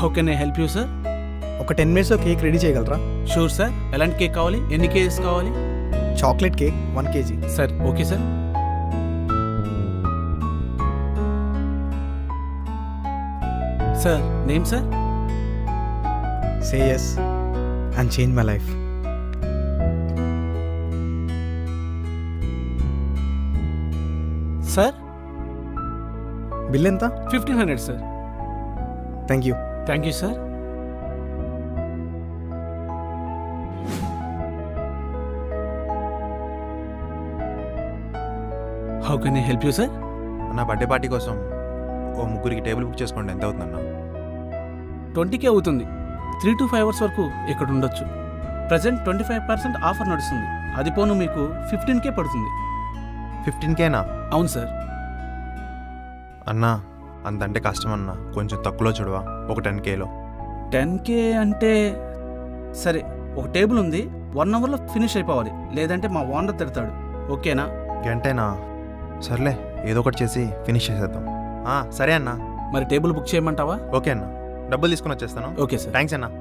How can I help you sir ఒక ten మినిట్స్లో cake ready చేయగలరా షూర్ సార్ ఎలాంటి కేక్ కావాలి ఎన్ని కేజెస్ కావాలి chocolate cake one KG sir okay sir sir name sir say yes and change my life sir bill ఎంత fifteen hundred sir thank you thank you sir how can I help you sir అన్న birthday party కోసం ఓ ముగ్గురికి table book చేసుకోండి ఎంత అవుతుందన్న twenty K అవుతుంది three to five hours వరకు ఇక్కడ ఉండొచ్చు present twenty five percent offer నడుస్తుంది అది పోను మీకు ఫిఫ్టీన్కే పడుతుంది ఫిఫ్టీన్ కేనా అవును సార్ అన్నా అంతంటే కష్టం అన్న కొంచెం తక్కువలో చూడవా ఒక టెన్ కేలో టెన్ కే అంటే సరే ఒక టేబుల్ ఉంది వన్ అవర్లో ఫినిష్ అయిపోవాలి లేదంటే మా ఓనర్ తిడతాడు ఓకేనా గంటేనా సర్లే ఏదో ఒకటి చేసి ఫినిష్ చేసేద్దాం ఆ, సరే అన్న మరి టేబుల్ బుక్ చేయమంటావా ఓకే అన్న డబ్బులు తీసుకుని వచ్చేస్తాను ఓకే సార్ థ్యాంక్స్ అన్న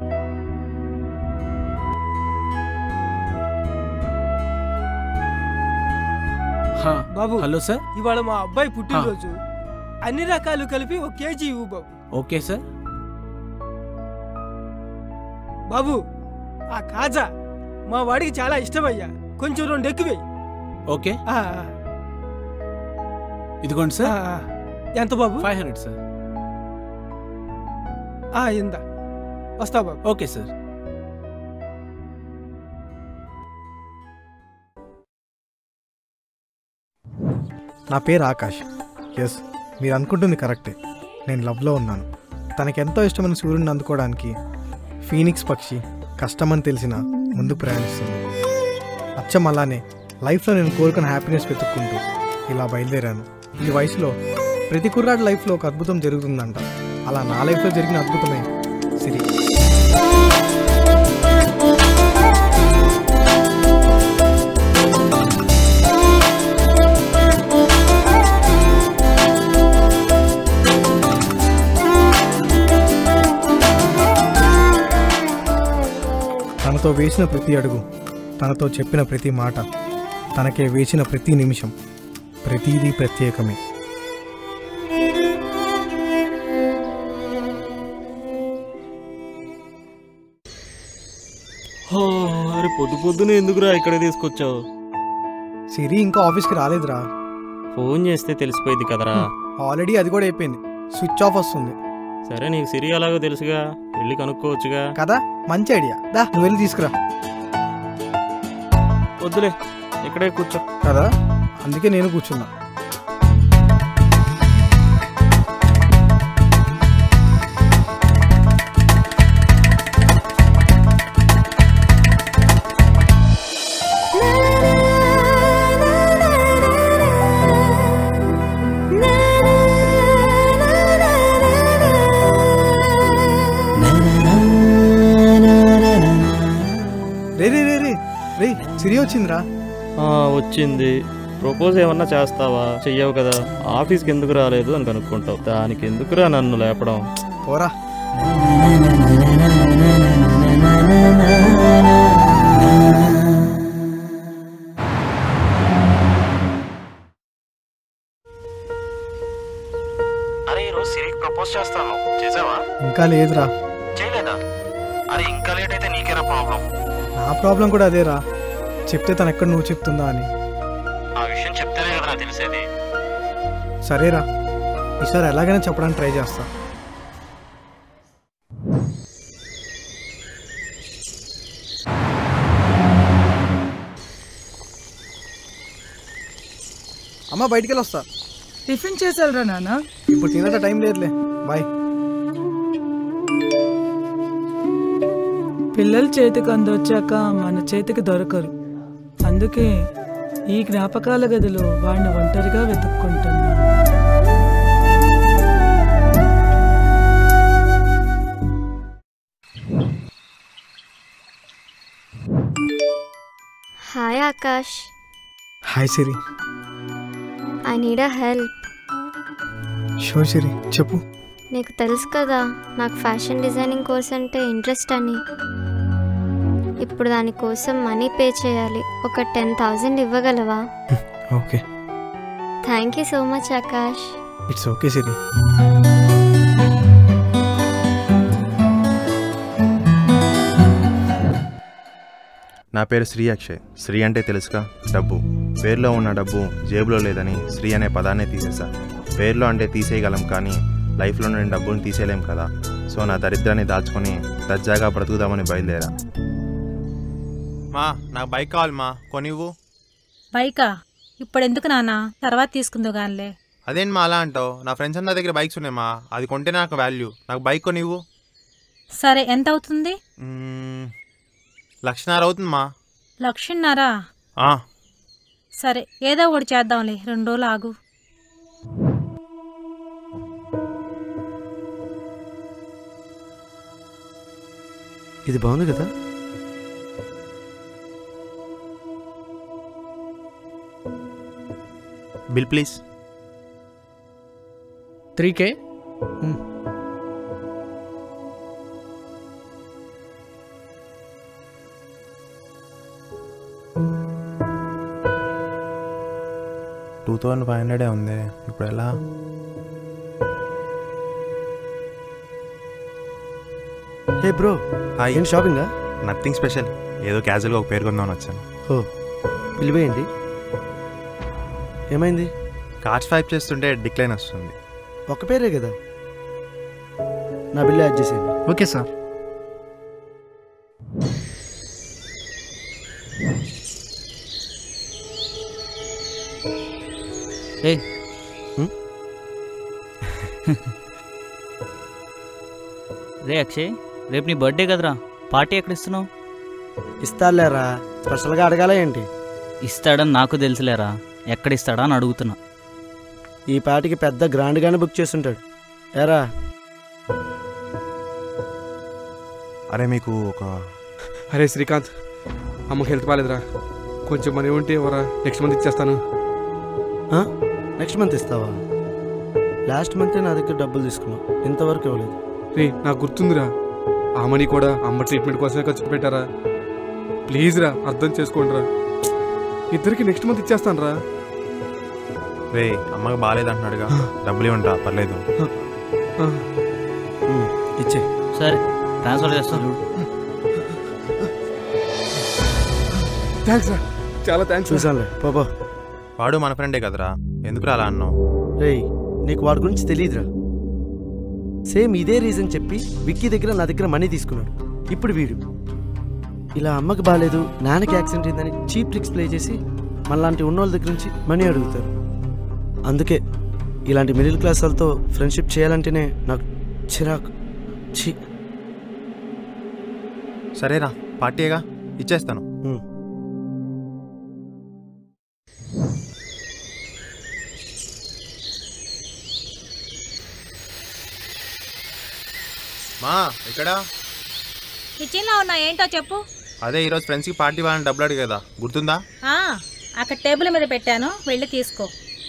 హా, బాబు హలో సార్ ఇవాళ మా అబ్బాయి పుట్టినరోజు అన్ని రకాలు కలిపి ఒక కేజీ ఇవ్వు బాబు ఓకే సార్ బాబు ఆ కాజా మా వాడికి చాలా ఇష్టమయ్యా కొంచెం రెండు ఎక్కువే ఓకే ఇదిగోండి సార్ ఎంత బాబు ఫైవ్ హండ్రెడ్ సార్ ఆ, ఇందా వస్తా బాబు ఓకే సార్ నా పేరు ఆకాష్ ఎస్ మీరు అనుకుంటుంది కరెక్టే నేను లవ్లో ఉన్నాను తనకెంతో ఇష్టమైన సూర్యుడిని అందుకోవడానికి ఫీనిక్స్ పక్షి కష్టమని తెలిసిన ముందు ప్రయాణిస్తుంది అచ్చం అలానే లైఫ్లో నేను కోరుకున్న హ్యాపీనెస్ వెతుక్కుంటూ ఇలా బయలుదేరాను ఈ వయసులో ప్రతి కుర్రాడి లైఫ్లో ఒక అద్భుతం జరుగుతుందంట అలా నా లైఫ్లో జరిగిన అద్భుతమే సిరి తనతో వేసిన ప్రతి అడుగు తనతో చెప్పిన ప్రతి మాట తనకే వేసిన ప్రతి నిమిషం ప్రతిదీ ప్రత్యేకమే అరే పొద్దు పొద్దునే ఎందుకురా ఇక్కడ తీసుకొచ్చావు సిరి ఇంకా ఆఫీస్కి రాలేదురా ఫోన్ చేస్తే తెలిసిపోయింది కదరా ఆల్రెడీ అది కూడా అయిపోయింది స్విచ్ ఆఫ్ వస్తుంది సరే నీకు సిరి అలాగో తెలుసుగా వెళ్ళి కనుక్కోవచ్చుగా కదా మంచి ఐడియా దా నువ్వు వెళ్ళి తీసుకురా వద్దులే ఇక్కడే కూర్చో కదా అందుకే నేను కూర్చున్నా రే రే రే రే రే సిరి వచ్చిందిరా ఆ, వచ్చింది ప్రపోజ్ ఏమన్నా చేస్తావా చెయ్యవు కదా ఆఫీస్కి ఎందుకు రాలేదు అని కనుక్కుంటావు దానికి ఎందుకురా నన్ను లేపడం పోరా అరే ఈరోజు సిరికి ప్రపోజ్ చేస్తాను చేసావా ఇంకా లేదురా చేయలేదా అరే ఇంకా లేట్ అయితే నీకేరా ప్రాబ్లం నా ప్రాబ్లం కూడా అదేరా చెప్తే తను ఎక్కడ నువ్వు చెప్తుందా అని ఆ విషయం చెప్తేనే కదా నాకు తెలిసేది సరేరా ఈసారి ఎలాగైనా చెప్పడానికి ట్రై చేస్తా అమ్మ బయటికి వెళ్ళి వస్తా టిఫిన్ చేసాలరా నాన్న ఇప్పుడు తినేట టైం లేదులే బాయ్ పిల్లలు చేతికి అందొచ్చాక మన చేతికి దొరకరు అందుకే ఈ జ్ఞాపకాల గదిలో వాడిని ఒంటరిగా వెతుక్కుంటున్నా hi Akash hi Siri I need a help so Siri చెప్పు నీకు తెలుసు కదా నాకు ఫ్యాషన్ డిజైనింగ్ కోర్స్ అంటే ఇంట్రెస్ట్ అని ఇప్పుడు దానికోసం మనీ పే చేయాలి ఒక టెన్ థౌజండ్ ఇవ్వగలవా okay thank you so much Akash it's okay Siri నా పేరు శ్రీ అక్షయ్ శ్రీ అంటే తెలుసుగా డబ్బు పేరులో ఉన్న డబ్బు జేబులో లేదని శ్రీ అనే పదాన్నే తీసేశా పేరులో అంటే తీసేయగలం కానీ లైఫ్లో నుండి డబ్బుని తీసేయలేం కదా సో నా దరిద్రాన్ని దాచుకొని దర్జాగా బ్రతుకుదామని బయలుదేరా మా నాకు బైక్ కావాలి మా కొనివ్వు బైకా ఇప్పుడు ఎందుకు నాన్న తర్వాత తీసుకుందో గానిలే అదేంటి మా అలా అంటావు నా ఫ్రెండ్స్ అందరి దగ్గర బైక్స్ ఉన్నాయి మా అది కొంటే నాకు వాల్యూ నాకు బైక్ కొనివ్వు సరే ఎంత అవుతుంది మ్మ్, లక్షన్నర అవుతుంది మా లక్షన్నరా ఆ, సరే ఏదో ఒకటి చేద్దాంలే రెండు రోజులు ఆగు ఇది బాగుంది కదా bill please three K two thousand five హండ్రెడే ఉంది ఇప్పుడు ఎలా హే బ్రో హాయ్ ఏం షాపింగా నథింగ్ స్పెషల్ ఏదో క్యాజువల్గా ఒక పేరు కొందామని వచ్చాను ఓ పిలివేయండి ఏమైంది కార్డ్ స్వైప్ చేస్తుంటే డిక్లైన్ వస్తుంది ఒక పేరే కదా నా బిల్లు యాడ్ చేసేయండి ఓకే సార్ ఏ రే అక్షయ్ రేపు నీ బర్త్డే కదరా పార్టీ ఎక్కడ ఇస్తున్నావు ఇస్తాలేరా స్పెషల్గా అడగాల ఏంటి ఇస్తాడని నాకు తెలుసులేరా ఎక్కడ ఇస్తాడా అని అడుగుతున్నా ఈ పాటికి పెద్ద గ్రాండ్గానే బుక్ చేస్తుంటాడు ఎరా అరే మీకు ఒక అరే శ్రీకాంత్ అమ్మకి హెల్త్ బాగాలేదురా కొంచెం మనీ ఉంటే ఇవ్వరా నెక్స్ట్ మంత్ ఇచ్చేస్తాను నెక్స్ట్ మంత్ ఇస్తావా లాస్ట్ మంతే నా దగ్గర డబ్బులు తీసుకున్నావు ఇంతవరకు ఇవ్వలేదు రే నాకు గుర్తుందిరా ఆ మనీ కూడా అమ్మ ట్రీట్మెంట్ కోసమే ఖర్చు పెట్టారా ప్లీజ్ రా అర్థం చేసుకోండి రా ఇద్దరికి నెక్స్ట్ మంత్ ఇచ్చేస్తాను రా రే అమ్మకి బాగాలేదంటున్నాడుగా డబ్బులు ఇవ్వండిరా పర్లేదు ఇచ్చే సరే ట్రాన్స్ఫర్ చేస్తాను థ్యాంక్స్ రా చాలా థ్యాంక్స్ చూసానులే పోపో వాడు మన ఫ్రెండే కదరా ఎందుకు అలా అన్నావు రేయ్ నీకు వాడి గురించి తెలియదురా సేమ్ ఇదే రీజన్ చెప్పి విక్కీ దగ్గర నా దగ్గర మనీ తీసుకున్నాడు ఇప్పుడు వీడు ఇలా అమ్మకి బాగాలేదు నాన్నకి యాక్సిడెంట్ అయిందని చీప్ ట్రిక్స్ ప్లే చేసి మనలాంటి ఉన్నోళ్ళ దగ్గర నుంచి మనీ అడుగుతారు అందుకే ఇలాంటి మిడిల్ క్లాస్ వాళ్ళతో ఫ్రెండ్షిప్ చేయాలంటేనే నాకు చిరాకు ఛీ సరేరా పార్టీగా ఇచ్చేస్తాను ఉమ్. మా ఇక్కడ కిచెన్లో ఉన్నా ఏంటో చెప్పు అదే ఈరోజు ఫ్రెండ్స్కి పార్టీ వాళ్ళని డబ్బులు అడిగి కదా గుర్తుందా ఆ, అక్కడ టేబుల్ మీద పెట్టాను వెళ్ళి తీసుకో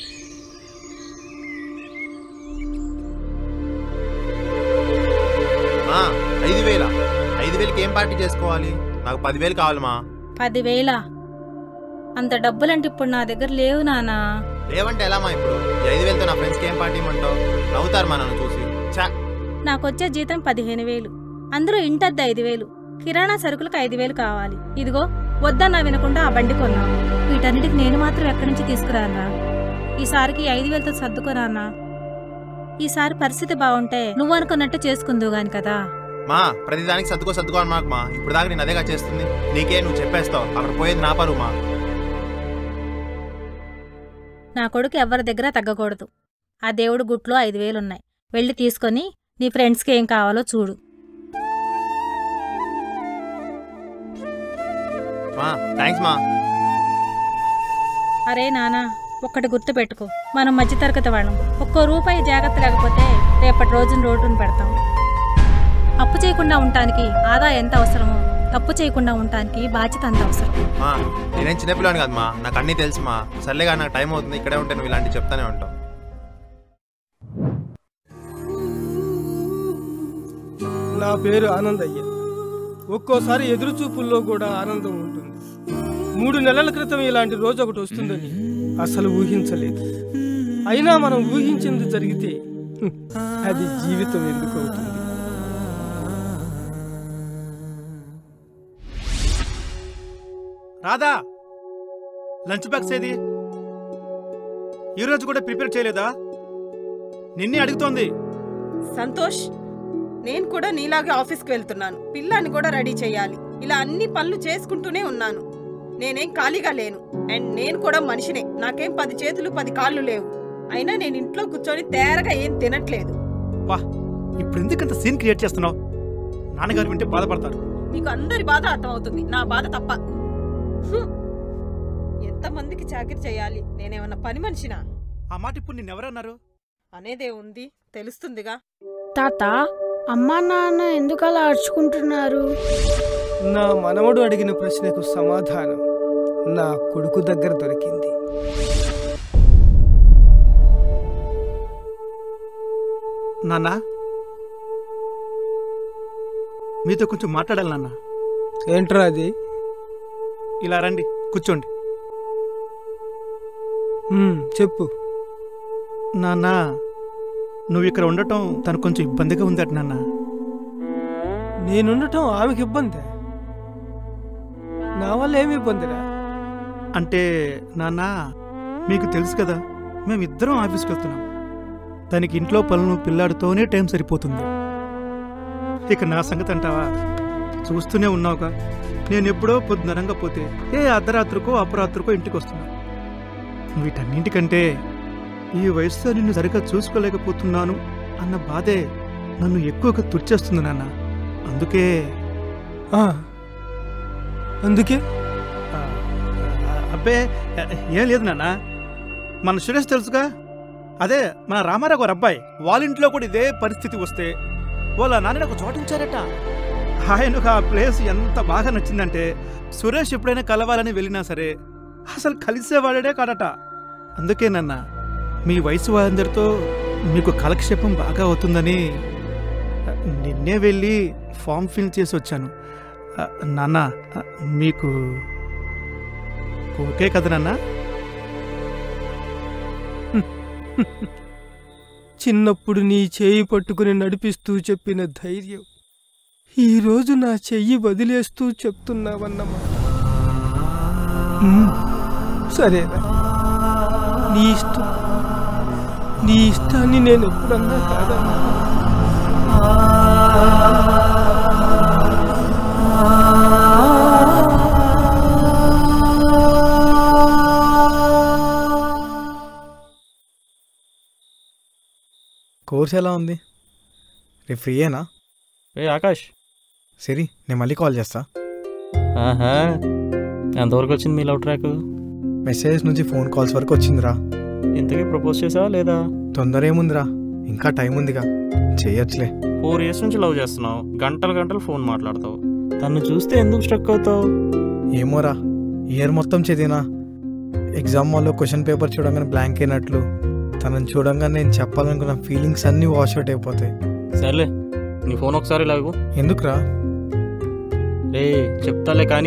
మా ఐదు వేల ఐదు వేలకి ఏం పార్టీ చేసుకోవాలి నాకు పదివేలు కావాలి మా పదివేల అంత డబ్బులంటే ఇప్పుడు నా దగ్గర లేవు నానా లేవంటే ఎలా మా ఇప్పుడు ఈ ఐదు వేలతో నా ఫ్రెండ్స్కి ఏం పార్టీ ఇమ్మంటావు నవ్వుతారు మా నన్ను చూసి చా నాకొచ్చే జీతం పదిహేను వేలు అందరూ ఇంటద్దు ఐదు వేలు కిరాణా సరుకులకు ఐదు వేలు కావాలి ఇదిగో వద్దన్నా వినకుండా ఆ బండి కొన్నాను వీటన్నిటికి నేను మాత్రం ఎక్కడి నుంచి తీసుకురానా ఈసారికి ఈ ఐదు వేలతో సర్దుకోరానా ఈసారి పరిస్థితి బాగుంటే నువ్వు అనుకున్నట్టు చేసుకుందువు గాని కదా మా ప్రతిదానికి సర్దుకో సర్దుకోవాలి మాకు మా ఇప్పుడు దాకా నేను అదేగా చేస్తుంది నీకే నువ్వు చెప్పేస్తావు అక్కడ పోయేది నా పరువు మా నా కొడుకు ఎవరి దగ్గర తగ్గకూడదు ఆ దేవుడు గుట్లో ఐదు వేలున్నాయి వెళ్ళి తీసుకొని నీ ఫ్రెండ్స్కి ఏం కావాలో చూడు మా థ్యాంక్స్ మా అరే నానా ఒక్కటి గుర్తు పెట్టుకో మనం మధ్యతరగతి వాళ్ళం ఒక్కో రూపాయి జాగ్రత్త లేకపోతే రేపటి రోజున రోడ్డును పెడతాం అప్పు చేయకుండా ఉండటానికి ఆదా ఎంత అవసరమో తప్పు చేయకుండా ఉండటానికి బాధ్యత అంత అవసరం మా నేనేం చిన్నపిల్లని కాదు మా నాకు అన్నీ తెలుసు మా సర్లేగా నాకు టైం అవుతుంది ఇక్కడే ఉంటే నువ్వు ఇలాంటివి చెప్తానే ఉంటావు నా పేరు ఆనందయ్య ఒక్కోసారి ఎదురు చూపుల్లో కూడా ఆనందం ఉంటుంది మూడు నెలల క్రితం ఇలాంటి రోజు ఒకటి వస్తుందని అసలు ఊహించలేదు అయినా మనం ఊహించింది జరిగితే హ్మ్, అది జీవితం ఎందుకు అవుతుంది రాధా లంచ్ బాక్స్ ఏది ఈరోజు కూడా ప్రిపేర్ చేయలేదా నిన్నే అడుగుతోంది సంతోష్ నేను కూడా నీలాగే ఆఫీస్కి వెళ్తున్నాను పిల్లాన్ని కూడా రెడీ చేయాలి ఇలా అన్ని పనులు చేసుకుంటూనే ఉన్నాను నేనేం ఖాళీగా లేను అండ్ నేను కూడా మనిషినే నాకేం పది చేతులు పది కాళ్ళు లేవు అయినా నేను ఇంట్లో కూర్చొని తేరగా ఏం తినట్లేదు వా ఇప్పుడు ఎందుకంత సీన్ క్రియేట్ చేస్తున్నావు నాన్నగారు వింటే బాధపడతారు మీకు అందరి బాధ అర్థమవుతుంది నా బాధ తప్ప హ్మ్. ఎంతమందికి చాకరీ చేయాలి నేనేమన్నా పని మనిషినా ఆ మాట ఇప్పుడు నిన్నెవరన్నారు అనేదే ఉంది తెలుస్తుందిగా తాత అమ్మా నాన్న ఎందుకు అలా అరుచుకుంటున్నారు నా మనవడు అడిగిన ప్రశ్నకు సమాధానం నా కొడుకు దగ్గర దొరికింది నాన్న మీతో కొంచెం మాట్లాడాలి నాన్న ఏంట్రా అది ఇలా రండి కూర్చోండి హ్మ్, చెప్పు నాన్న నువ్వు ఇక్కడ ఉండటం తను కొంచెం ఇబ్బందిగా ఉందట నాన్న నేనుండటం ఆమెకి ఇబ్బంది నా వల్ల ఏమి ఇబ్బందిరా అంటే నాన్న మీకు తెలుసు కదా మేమిద్దరం ఆఫీస్కి వెళ్తున్నాం తనకి ఇంట్లో పనులు పిల్లాడితోనే టైం సరిపోతుంది ఇక నా సంగతి అంటావా చూస్తూనే ఉన్నావుగా నేను ఎప్పుడో పొద్దునరంగా పోతే ఏ అర్ధరాత్రికో అపరాత్రికో ఇంటికి వస్తున్నా వీటన్నింటికంటే ఈ వయసులో నిన్ను సరిగ్గా చూసుకోలేకపోతున్నాను అన్న బాధే నన్ను ఎక్కువగా తుడిచేస్తుంది నాన్న అందుకే ఆ, అందుకే ఆ, అబ్బే ఏం లేదు నాన్న మన సురేష్ తెలుసుగా అదే మన రామారావు గారు అబ్బాయి వాళ్ళ ఇంట్లో కూడా ఇదే పరిస్థితి వస్తే వాళ్ళ నాన్న ఒక చోట ఉంచారట ఆయనకు ఆ ప్లేస్ ఎంత బాగా నచ్చిందంటే సురేష్ ఎప్పుడైనా కలవాలని వెళ్ళినా సరే అసలు కలిసేవాడే కాడట అందుకే నాన్న మీ వయసు వారందరితో మీకు కాలక్షేపం బాగా అవుతుందని నిన్నే వెళ్ళి ఫామ్ ఫిల్ చేసి వచ్చాను ఆ, నాన్న ఆ, మీకు ఓకే కదా నాన్న చిన్నప్పుడు నీ చేయి పట్టుకుని నడిపిస్తూ చెప్పిన ధైర్యం ఈరోజు నా చెయ్యి వదిలేస్తూ చెప్తున్నావన్నమాట ఉమ్, సరేరా నీ ఇష్టం నీ ఇష్టాన్ని నేను ఎప్పుడన్నా కాదన్నా కోర్స్ ఎలా ఉంది రేపు ఫ్రీయేనా ఏ ఆకాష్ సరే నేను మళ్ళీ కాల్ చేస్తా ఆహా ఎంతవరకు వచ్చింది మీ లవ్ ట్రాక్ మెసేజ్ నుంచి ఫోన్ కాల్స్ వరకు వచ్చిందిరా ఇంతకీ ప్రపోజ్ చేసావా లేదా తొందర ఏముందిరా ఇంకా టైం ఉందిగా చేయొచ్చులే ఫోర్ ఇయర్స్ నుంచి లవ్ చేస్తున్నావు గంటలు గంటలు ఫోన్ మాట్లాడతావు తను చూస్తే ఎందుకు స్ట్రక్ అవుతావు ఏమోరా ఇయర్ మొత్తం చదివినా ఎగ్జామ్ హాల్లో క్వశ్చన్ పేపర్ చూడంగానే బ్లాంక్ అయినట్లు తనని చూడంగానే నేను చెప్పాలనుకున్న ఫీలింగ్స్ అన్నీ వాష్ అవుట్ అయిపోతాయి సర్లే నీ ఫోన్ ఒకసారి ఇలా ఇవ్వు ఎందుకురా రే చెప్తాలే కానీ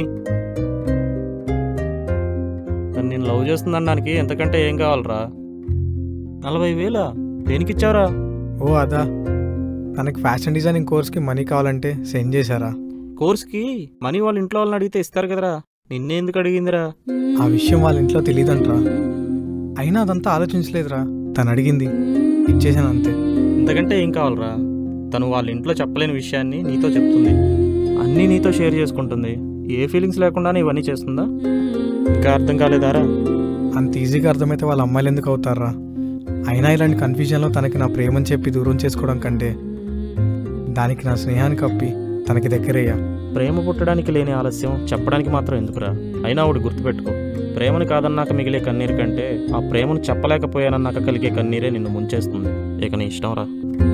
తను నేను లవ్ చేస్తుందనడానికి ఎంతకంటే ఏం కావాలరా నలభై వేలా దేనికి ఇచ్చావురా ఓ అదా తనకి ఫ్యాషన్ డిజైనింగ్ కోర్స్కి మనీ కావాలంటే సెండ్ చేశారా కోర్స్కి మనీ వాళ్ళ ఇంట్లో వాళ్ళని అడిగితే ఇస్తారు కదరా నిన్నే ఎందుకు అడిగిందిరా ఆ విషయం వాళ్ళ ఇంట్లో తెలియదంట్రా అయినా అదంతా ఆలోచించలేదురా తను అడిగింది ఇచ్చేసాను అంతే ఇంతకంటే ఏం కావాలరా తను వాళ్ళ ఇంట్లో చెప్పలేని విషయాన్ని నీతో చెప్తుంది అన్నీ నీతో షేర్ చేసుకుంటుంది ఏ ఫీలింగ్స్ లేకుండానే ఇవన్నీ చేస్తుందా ఇంకా అర్థం కాలేదారా అంత ఈజీగా అర్థమైతే వాళ్ళ అమ్మాయిలు ఎందుకు అవుతారా అయినా ఇలాంటి కన్ఫ్యూజన్లో తనకి నా ప్రేమని చెప్పి దూరం చేసుకోవడం కంటే దానికి నా స్నేహాన్ని కప్పి తనకి దగ్గరయ్యా ప్రేమ పుట్టడానికి లేని ఆలస్యం చెప్పడానికి మాత్రం ఎందుకురా అయినా ఒకటి గుర్తుపెట్టుకో ప్రేమను కాదన్నాక మిగిలే కన్నీరు కంటే ఆ ప్రేమను చెప్పలేకపోయానన్నాక కలిగే కన్నీరే నిన్ను ముంచేస్తుంది ఇక నీ ఇష్టం రా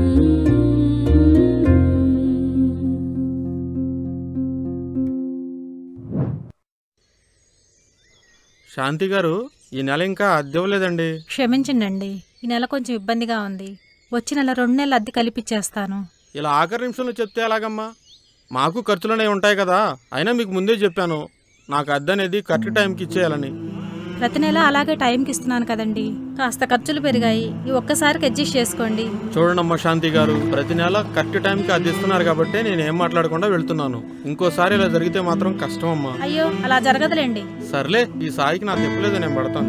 శాంతి గారు ఈ నెల ఇంకా అద్దె ఇవ్వలేదండి క్షమించండి అండి ఈ నెల కొంచెం ఇబ్బందిగా ఉంది వచ్చి నెల రెండు నెలలు అద్దె కలిపిచ్చేస్తాను ఇలా ఆఖరి నిమిషంలో చెప్తే ఎలాగమ్మా మాకు ఖర్చులనే ఉంటాయి కదా అయినా మీకు ముందే చెప్పాను నాకు అద్దె అనేది కరెక్ట్ టైంకి ఇచ్చేయాలని ప్రతి నెల అలాగే టైంకి ఇస్తున్నాను కదండి కాస్త ఖర్చులు పెరిగాయి ఈ ఒక్కసారికి అడ్జస్ట్ చేసుకోండి చూడండమ్మా శాంతి గారు ప్రతి నెల కరెక్ట్ టైంకి అది ఇస్తున్నారు కాబట్టి నేను ఏం మాట్లాడకుండా వెళ్తున్నాను ఇంకోసారి ఇలా జరిగితే మాత్రం కష్టం అమ్మా అయ్యో అలా జరగదులేండి సర్లే ఈ సాయికి నాకు చెప్పలేదు నేను పడతాను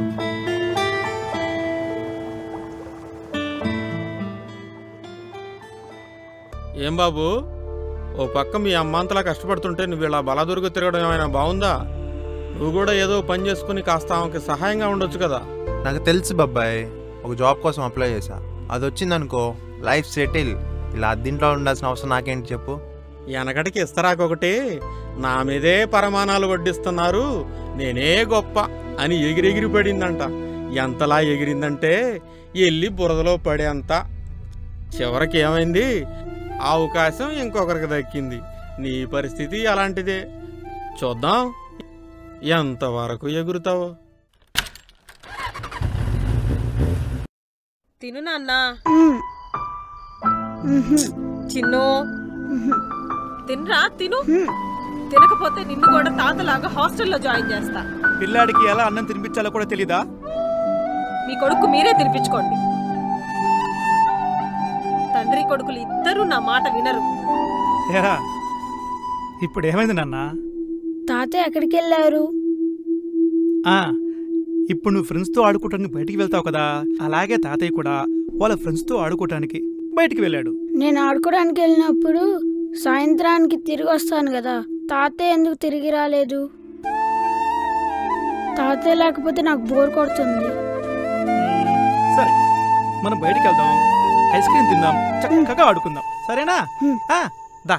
ఏం బాబు ఓ పక్క మీ అమ్మంతలా కష్టపడుతుంటే నువ్వు ఇలా బలదురుగు తిరగడం ఏమైనా బాగుందా నువ్వు కూడా ఏదో పని చేసుకుని కాస్త ఆమెకి సహాయంగా ఉండొచ్చు కదా నాకు తెలుసు బాబాయ్ ఒక జాబ్ కోసం అప్లై చేశా అది వచ్చిందనుకో లైఫ్ సెటిల్ ఇలా అద్దింట్లో ఉండాల్సిన అవసరం నాకేంటి చెప్పు వెనకటికి ఇస్తరాకొకటి నా మీదే పరమాణాలు వడ్డిస్తున్నారు నేనే గొప్ప అని ఎగిరెగిరి పడిందంట ఎంతలా ఎగిరిందంటే వెళ్ళి బురదలో పడేంత చివరికి ఏమైంది ఆ అవకాశం ఇంకొకరికి దక్కింది నీ పరిస్థితి అలాంటిదే చూద్దాం ఎంతవరకు ఎగురుతావో తిను నాన్న చిన్ను తినరా తిను తినకపోతే నిన్ను కూడా తాతలాగా హాస్టల్లో జాయిన్ చేస్తా పిల్లాడికి ఎలా అన్నం తినిపించాలో కూడా తెలీదా మీ కొడుకు మీరే తినిపించుకోండి తండ్రి కొడుకులు ఇద్దరూ నా మాట వినరు ఏరా ఇప్పుడు ఏమైంది నాన్న తాతయ్య ఎక్కడికి వెళ్ళారు ఆ, ఇప్పుడు నువ్వు ఫ్రెండ్స్తో ఆడుకోవటానికి బయటికి వెళ్తావు కదా అలాగే తాతయ్య కూడా వాళ్ళ ఫ్రెండ్స్తో ఆడుకోవటానికి బయటికి వెళ్ళాడు నేను ఆడుకోవడానికి వెళ్ళినప్పుడు సాయంత్రానికి తిరిగి వస్తాను కదా తాతయ్య ఎందుకు తిరిగి రాలేదు తాతయ్య లేకపోతే నాకు బోర్ కొడుతుంది సరే మనం బయటికి వెళ్దాం ఐస్ క్రీమ్ తిందాం చక్కగా ఆడుకుందాం సరేనా ఆ, దా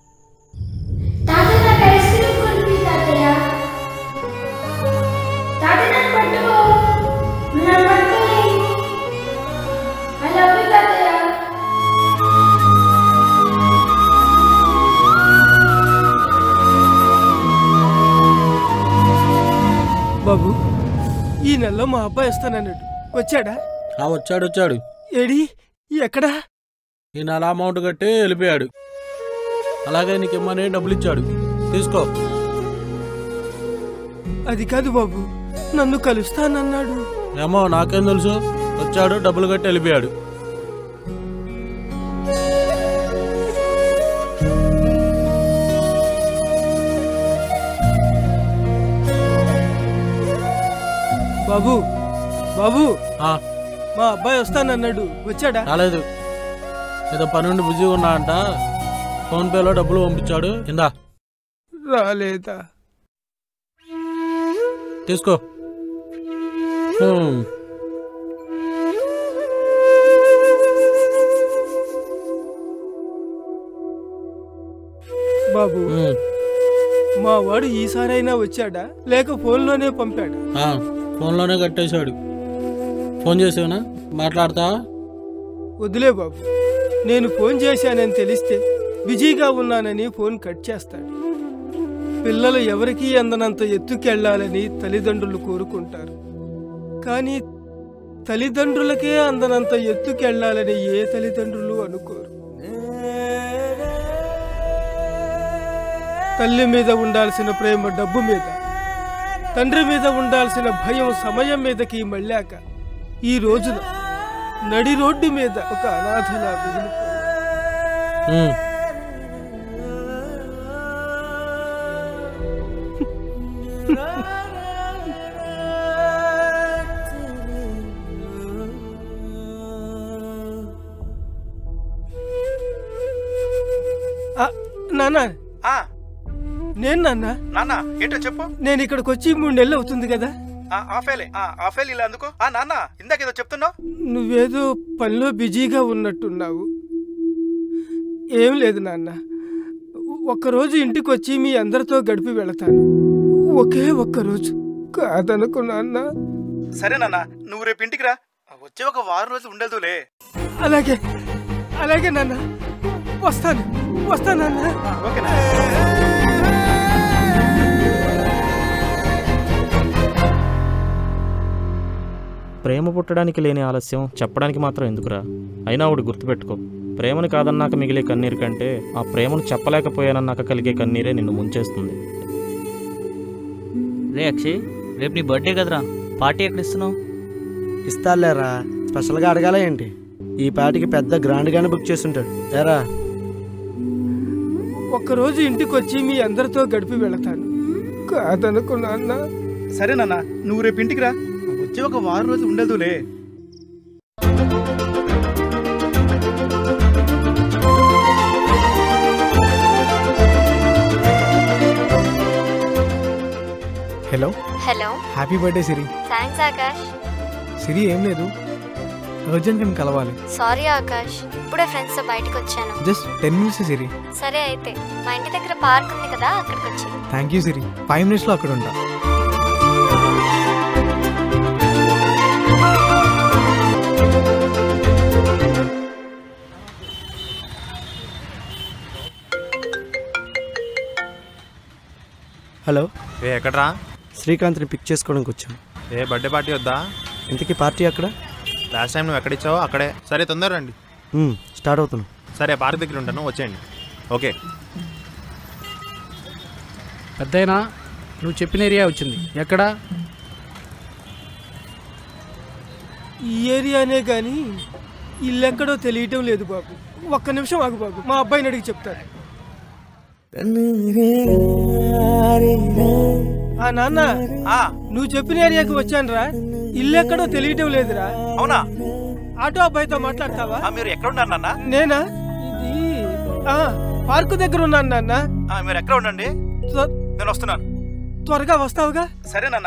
బాబు ఈ నెలలో మా అబ్బాయి వస్తానన్నాడు వచ్చాడా ఆ వచ్చాడు వచ్చాడు ఏడి ఎక్కడా ఈ నెల అమౌంట్ కట్టి వెళ్ళిపోయాడు అలాగే నీకు ఇమ్మని డబ్బులు ఇచ్చాడు తీసుకో అది కాదు బాబు నన్ను కలుస్తానన్నాడు ఏమో నాకేం తెలుసు వచ్చాడు డబ్బులు కట్టి వెళ్ళిపోయాడు బాబు బాబు ఆ, మా అబ్బాయి వస్తానన్నాడు వచ్చాడా రాలేదు ఏదో పని నుండి బిజీగా ఉన్నా అంట ఫోన్పేలో డబ్బులు పంపించాడు ఇందా రాలేదా తీసుకో హ్మ్. బాబు హ్మ్. మా వాడు ఈసారైనా వచ్చాడా లేక ఫోన్లోనే పంపాడా ఆ, ఫోన్లోనే కట్టేశాడు ఫోన్ చేసావునా మాట్లాడతా వదిలే బాబు నేను ఫోన్ చేశానని తెలిస్తే బిజీగా ఉన్నానని ఫోన్ కట్ చేస్తాడు పిల్లలు ఎవరికీ అందనంత ఎత్తుకెళ్లాలని తల్లిదండ్రులు కోరుకుంటారు కానీ తల్లిదండ్రులకే అందనంత ఎత్తుకెళ్లాలని ఏ తల్లిదండ్రులు అనుకోరు తల్లి మీద ఉండాల్సిన ప్రేమ డబ్బు మీద తండ్రి మీద ఉండాల్సిన భయం సమయం మీదకి మళ్ళాక ఈ రోజున నడి రోడ్డు మీద ఒక అనాథలా మిగిలిపోయాడు హ్మ్. ఆ, నాన్న నేను నాన్న నాన్న ఏంటో చెప్పు నేను ఇక్కడికి వచ్చి మూడు నెలలు అవుతుంది కదా ఆ, ఆఫేలే ఆ, ఆఫేల్ ఇలా అందుకో ఆ నాన్న ఇందాకేదో చెప్తున్నావు నువ్వేదో పనిలో బిజీగా ఉన్నట్టున్నావు ఏం లేదు నాన్న ఒక్కరోజు ఇంటికి వచ్చి మీ అందరితో గడిపి వెళతాను ఒకే ఒక్కరోజు కాదనుకు నాన్న సరే నాన్న నువ్వు రేపు ఇంటికి రా వచ్చే ఒక వారం రోజులు ఉండదులే అలాగే అలాగే నాన్న వస్తాను వస్తానన్నా ఓకేనా ప్రేమ పుట్టడానికి లేని ఆలస్యం చెప్పడానికి మాత్రం ఎందుకురా అయినా ఒకటి గుర్తుపెట్టుకో ప్రేమను కాదన్నాక మిగిలే కన్నీరు కంటే ఆ ప్రేమను చెప్పలేకపోయానన్నాక కలిగే కన్నీరే నిన్ను ముంచేస్తుంది రే అక్షయ్ రేపు నీ బర్త్డే కదరా పార్టీ ఎక్కడ ఇస్తున్నావు ఇస్తాలేరా స్పెషల్గా అడగాల ఏంటి ఈ పాటికి పెద్ద గ్రాండ్గానే బుక్ చేస్తుంటాడు ఏరా ఒక్కరోజు ఇంటికి వచ్చి మీ అందరితో గడిపి వెళతాను కాదనుకున్నా అన్న సరే నాన్న నువ్వు రేపు ఇంటికి రా వచ్చి ఒక వారం రోజులు ఉండదులే hello hello happy birthday Siri thanks Akash Siri ఏం లేదు అర్జెంట్గా నేను కలవాలి సారీ ఆకాష్ ఇప్పుడే ఫ్రెండ్స్తో బయటకు వచ్చాను జస్ట్ టెన్ మినిట్స్ సిరి సరే అయితే మా ఇంటి దగ్గర పార్క్ ఉంది కదా అక్కడికి వచ్చి థ్యాంక్ యూ సిరి ఫైవ్ మినిట్స్లో అక్కడ ఉంటా హలో ఏ ఎక్కడ్రా శ్రీకాంత్ని పిక్ చేసుకోవడానికి వచ్చాం ఏ బర్త్డే పార్టీ వద్దా ఇంతకీ పార్టీ అక్కడ లాస్ట్ టైం నువ్వు ఎక్కడిచ్చావో అక్కడే సరే తొందర రండి మ్మ్, స్టార్ట్ అవుతున్నాం సరే పార్క్ దగ్గర ఉంటాను వచ్చేయండి ఓకే పెద్దయినా నువ్వు చెప్పిన ఏరియా వచ్చింది ఎక్కడ ఈ ఏరియానే కానీ ఇల్లెక్కడో తెలియటం లేదు బాబు ఒక్క నిమిషం ఆగు బాబు మా అబ్బాయిని అడిగి చెప్తాను ఆ నాన్న నువ్వు చెప్పిన ఏరియాకి వచ్చానురా ఇల్లెక్కడో తెలియటం లేదురా అవునా ఆటో అబ్బాయితో మాట్లాడతావా మీరు ఎక్కడ ఉన్నారు నాన్న నేనా ఇది ఆ, పార్కు దగ్గర ఉన్నాను నాన్న ఆ, మీరు ఎక్కడ ఉండండి త్వ- నేను వస్తున్నాను త్వరగా వస్తావుగా సరే నాన్న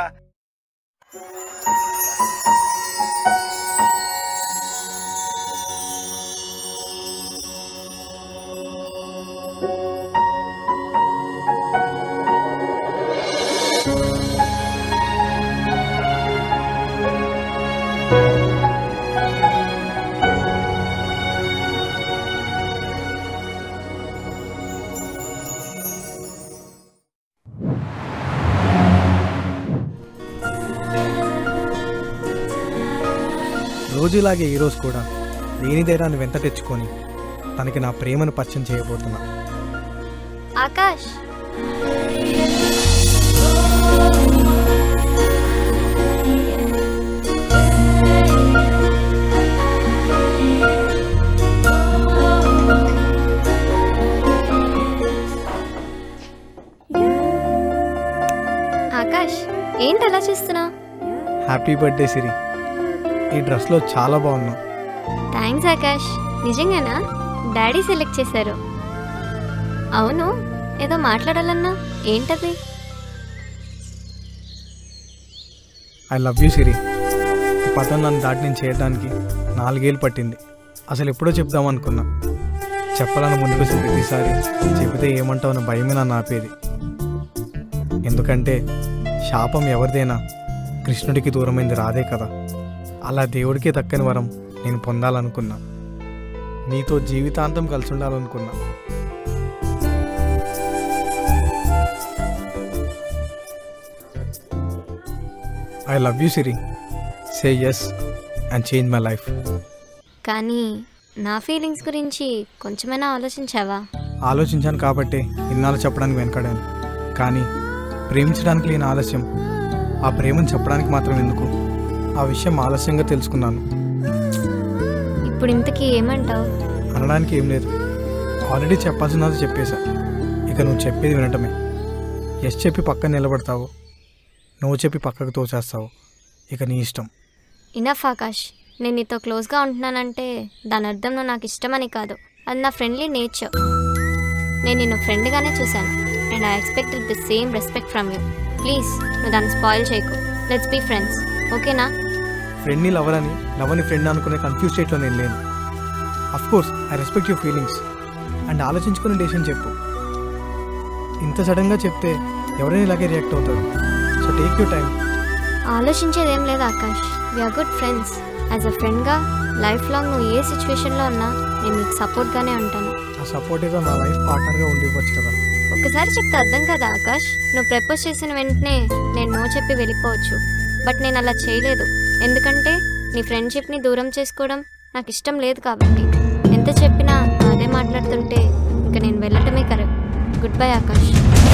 రోజు ఇలాగే ఈరోజు కూడా లేని ధైర్యాన్ని వెంట తెచ్చుకొని తనకి నా ప్రేమను పరిచయం చేయబోతున్నా ఆకాష్ ఆకాష్ ఏంటి అలా చూస్తున్నావు హ్యాపీ బర్త్డే సిరి ఈ డ్రెస్లో చాలా బాగున్నావు థ్యాంక్స్ ఆకాష్ నిజంగానా డాడీ సెలెక్ట్ చేశారు అవును ఏదో మాట్లాడాలన్నా ఏంటది ఐ లవ్ యూ సిరి ఈ పదం నన్ను దాటి నేను చేయడానికి నాలుగేళ్ళు పట్టింది అసలు ఎప్పుడో చెప్దాం అనుకున్నా చెప్పాలని ముందుకు వచ్చిన ప్రతిసారి చెబితే ఏమంటావు అన్న భయమే నన్ను ఆపేది ఎందుకంటే శాపం ఎవరిదైనా కృష్ణుడికి దూరమైంది రాదే కదా అలా దేవుడికే దక్కని వరం నేను పొందాలనుకున్నా నీతో జీవితాంతం కలిసి ఉండాలనుకున్నా I love you Siri say yes and change my life కానీ నా ఫీలింగ్స్ గురించి కొంచెమైనా ఆలోచించావా ఆలోచించాను కాబట్టి ఇన్నాళ్ళు చెప్పడానికి వెనకడాను కానీ ప్రేమించడానికి లేని ఆలస్యం ఆ ప్రేమను చెప్పడానికి మాత్రం ఎందుకు ఆ విషయం ఆలస్యంగా తెలుసుకున్నాను ఇప్పుడు ఇంతకీ ఏమంటావు అనడానికి ఏం లేదు ఆల్రెడీ చెప్పాల్సినది చెప్పేశా ఇక నువ్వు చెప్పేది వినటమే ఎస్ చెప్పి పక్కన నిలబడతావు నువ్వు చెప్పి పక్కకు తోచేస్తావు ఇక నీ ఇష్టం ఇనఫ్ ఆకాష్ నేను నీతో క్లోజ్గా ఉంటున్నానంటే దాని అర్థం నువ్వు నాకు ఇష్టమని కాదు అది నా ఫ్రెండ్లీ నేచర్ నేను నిన్ను ఫ్రెండ్గానే చూశాను and I expected the same respect from you please నువ్వు దాన్ని స్పాయిల్ చేయకు లెట్స్ బీ ఫ్రెండ్స్ ఓకేనా ఫ్రెండ్ని లవర్ అని లవర్ని ఫ్రెండ్ అనుకునే కన్ఫ్యూజ్ స్టేట్లో నేను లేను of course I respect your feelings and ఆలోచించుకునే డెసిషన్ చెప్పు ఇంత సడన్గా చెప్తే ఎవరైనా ఇలాగే రియాక్ట్ అవుతారు సో టేక్ యూ టైం ఆలోచించేదేం లేదు Akash we are good friends as a ఫ్రెండ్గా లైఫ్ లాంగ్ నువ్వు ఏ సిచ్యువేషన్లో ఉన్నా నేను నీకు సపోర్ట్గానే ఉంటాను ఆ సపోర్ట్ ఏదో నా లైఫ్ పార్ట్నర్గా ఉండిపోవచ్చు కదా ఒక్కసారి చెప్తే అర్థం కదా ఆకాష్ నువ్వు ప్రపోజ్ చేసిన వెంటనే నేను నో చెప్పి వెళ్ళిపోవచ్చు బట్ నేను అలా చేయలేదు ఎందుకంటే నీ ఫ్రెండ్షిప్ని దూరం చేసుకోవడం నాకు ఇష్టం లేదు కాబట్టి ఎంత చెప్పినా అదే మాట్లాడుతుంటే ఇంకా నేను వెళ్ళటమే correct good bye Akash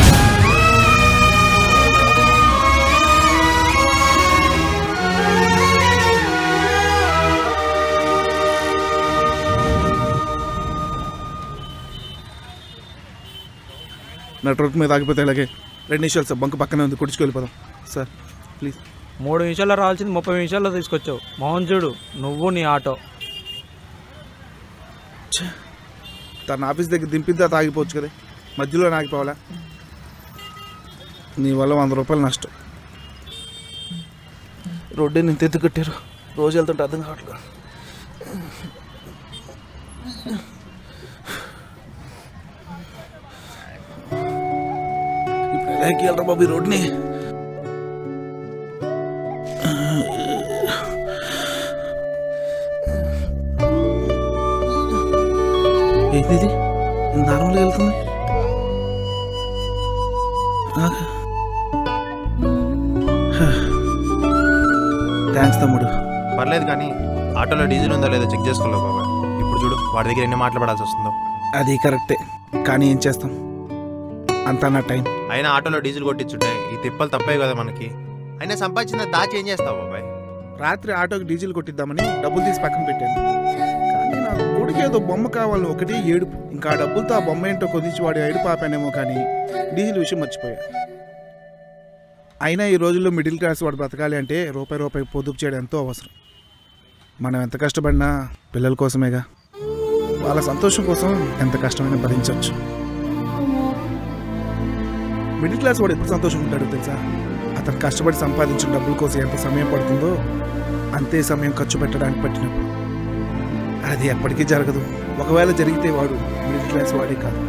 network మీద ఆగిపోతే ఇలాగే రెండు నిమిషాలు సార్ బంక్ పక్కనే ఉంది కుడుచుకు వెళ్ళిపోదాం సార్ ప్లీజ్ మూడు నిమిషాల్లో రావాల్సింది ముప్పై నిమిషాల్లో తీసుకొచ్చావు మోహన్ చూడు నువ్వు నీ ఆటో తన ఆఫీస్ దగ్గర దింపిన తర్వాత ఆగిపోవచ్చు కదా మధ్యలో ఆగిపోవాలా నీ వల్ల వంద రూపాయలు నష్టం రోడ్డే నేను తెత్తు కట్టారు రోజు వెళ్తుంటే అర్థం కావట్లేదు ఇప్పుడు ఎలా ఎక్కియాలరా బాబు ఈ రోడ్ని ఏంది ఇది నార్మల్గా వెళ్తుంది థ్యాంక్స్ తమ్ముడు పర్లేదు కానీ ఆటోలో డీజిల్ ఉందో లేదో చెక్ చేసుకోలేవు బాబాయ్ ఇప్పుడు చూడు వాడి దగ్గర ఎన్ని మాట్లాడాల్సి వస్తుందో అది కరెక్టే కానీ ఏం చేస్తాం అంతా నా టైం అయినా ఆటోలో డీజిల్ కొట్టించుంటే ఈ తిప్పలు తప్పే కదా మనకి అయినా సంపాదించిన దాచి ఏం చేస్తావు బాబాయ్ రాత్రి ఆటోకి డీజిల్ కొట్టిద్దామని డబ్బులు తీసి పక్కన పెట్టాను కానీ నా కొడుకు ఏదో బొమ్మ కావాలి ఒకటి ఏడుపు ఇంకా ఆ డబ్బులతో ఆ బొమ్మ ఏంటో కొదిచి వాడి ఏడుపు ఆపానేమో కానీ డీజిల్ విషయం మర్చిపోయా అయినా ఈ రోజుల్లో మిడిల్ క్లాస్ వాడు బ్రతకాలి అంటే రూపాయి రూపాయి పొదుపు చేయడం ఎంతో అవసరం మనం ఎంత కష్టపడినా పిల్లల కోసమేగా వాళ్ళ సంతోషం కోసం ఎంత కష్టమైనా భరించవచ్చు మిడిల్ క్లాస్ వాడు ఎప్పుడు సంతోషం ఉంటాడో తెలుసా అతను కష్టపడి సంపాదించిన డబ్బుల కోసం ఎంత సమయం పడుతుందో అంతే సమయం ఖర్చు పెట్టడానికి పట్టినప్పుడు అది ఎప్పటికీ జరగదు ఒకవేళ జరిగితే వాడు మిడిల్ క్లాస్ వాడే కాదు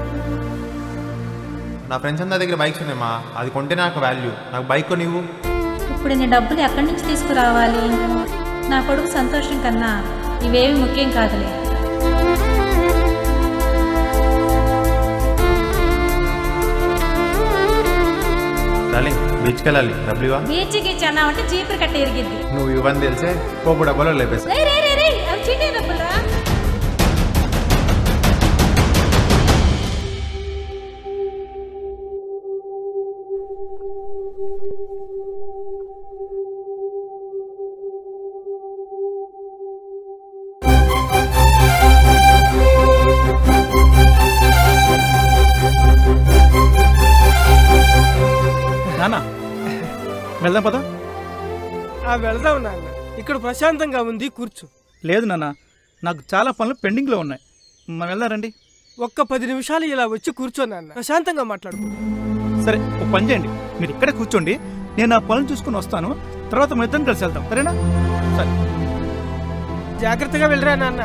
నా ఫ్రెండ్స్ అందరి దగ్గర బైక్స్ ఉన్నాయమ్మా అది కొంటే నాకు వాల్యూ నాకు బైక్ కొనివ్వు ఇప్పుడు నీ డబ్బులు ఎక్కడి నుంచి తీసుకురావాలి నా కొడుకు సంతోషం కన్నా ఇవేవి ముఖ్యం కాదులే డార్లింగ్ బీచ్కి వెళ్ళాలి డబ్బులు ఇవ్వ బీచ్ గీచ్ అన్నావంటే చీపురు కట్ట ఎరిగిద్ది నువ్వు ఇవ్వని తెలిసే పోపు డబ్బులు లేపేసా రేయ్, రేయ్, రేయ్, రేయ్, అవి చీటీ డబ్బులురా నానా వెళ్దాం పదా ఆ వెళదాం నాన్న ఇక్కడ ప్రశాంతంగా ఉంది కూర్చో లేదు నాన్న నాకు చాలా పనులు పెండింగ్లో ఉన్నాయి మనం వెళ్దారండి ఒక్క పది నిమిషాలు ఇలా వచ్చి కూర్చో నాన్న ప్రశాంతంగా మాట్లాడుకుందాం సరే ఒక పని చేయండి మీరు ఇక్కడే కూర్చోండి నేను ఆ పనులు చూసుకుని వస్తాను తర్వాత మన ఇద్దరం కలిసి వెళ్తాం సరేనా సరే జాగ్రత్తగా వెళ్ళరా నాన్న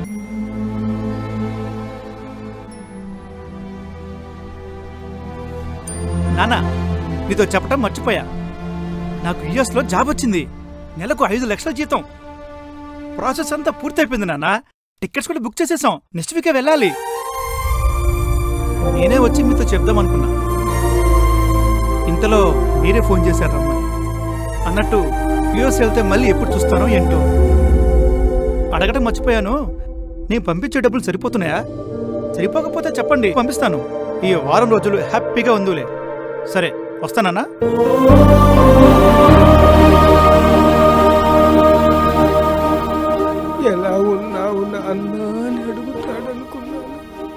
నానా మీతో చెప్పటం మర్చిపోయా నాకు యుఎస్లో జాబ్ వచ్చింది నెలకు ఐదు లక్షల జీతం ప్రాసెస్ అంతా పూర్తయిపోయింది నాన్న టికెట్స్ కూడా బుక్ చేసేసాం నెక్స్ట్ వీకే వెళ్ళాలి నేనే వచ్చి మీతో చెప్దాం అనుకున్నా ఇంతలో మీరే ఫోన్ చేశారు రమ్మని అన్నట్టు యుఎస్ వెళ్తే మళ్ళీ ఎప్పుడు చూస్తానో ఏంటో అడగటం మర్చిపోయాను నేను పంపించే డబ్బులు సరిపోతున్నాయా సరిపోకపోతే చెప్పండి పంపిస్తాను ఈ వారం రోజులు హ్యాపీగా ఉందిలే సరే వస్తానన్నా ఎలా ఉన్నావు నాన్న అని అడుగుతాడు అనుకున్నాను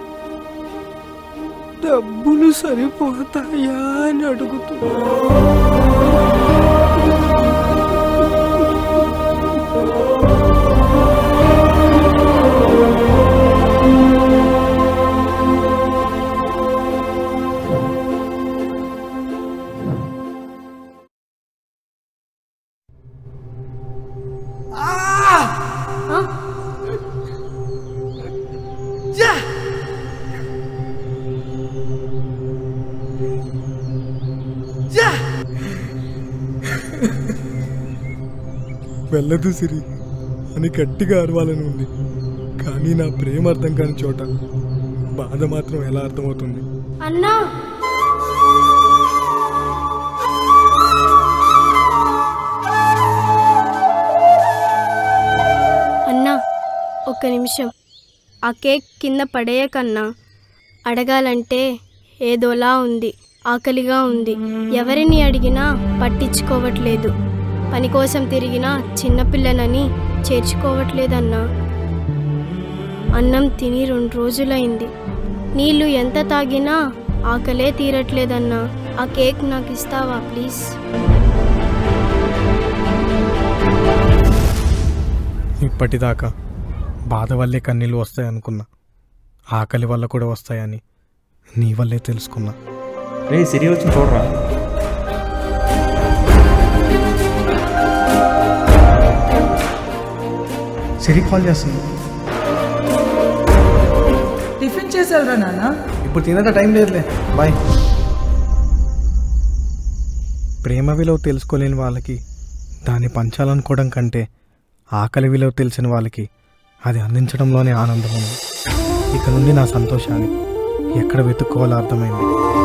డబ్బులు సరిపోతాయా అని అడుగుతున్నా వెళ్ళదు సిరి అని గట్టిగా అరవాలని ఉంది కానీ నా ప్రేమ అర్థం కాని చోట బాధ మాత్రం ఎలా అర్థమవుతుంది అన్నా అన్నా ఒక్క నిమిషం ఆ కేక్ కింద పడేయకన్నా అడగాలంటే ఏదోలా ఉంది ఆకలిగా ఉంది ఎవరిని అడిగినా పట్టించుకోవట్లేదు పని కోసం తిరిగినా చిన్నపిల్లనని చేర్చుకోవట్లేదన్నా అన్నం తిని రెండు రోజులైంది నీళ్ళు ఎంత తాగినా ఆకలే తీరట్లేదన్నా ఆ కేక్ నాకు ఇస్తావా ప్లీజ్ ఇప్పటిదాకా బాధ వల్లే కన్నీళ్ళు వస్తాయనుకున్నా ఆకలి వల్ల కూడా వస్తాయని నీ వల్లే తెలుసుకున్నా రే సిరి వచ్చి చూడరా సిరి కాల్ చేస్తుంది టిఫిన్ చేసావురా నాన్న ఇప్పుడు తినేట టైం లేదులే బాయ్ ప్రేమ విలువ తెలుసుకోలేని వాళ్ళకి దాన్ని పంచాలనుకోవడం కంటే ఆకలి విలువ తెలిసిన వాళ్ళకి అది అందించడంలోనే ఆనందం ఉంది ఇక నుండి నా సంతోషాన్ని ఎక్కడ వెతుక్కోవాలో అర్థమైంది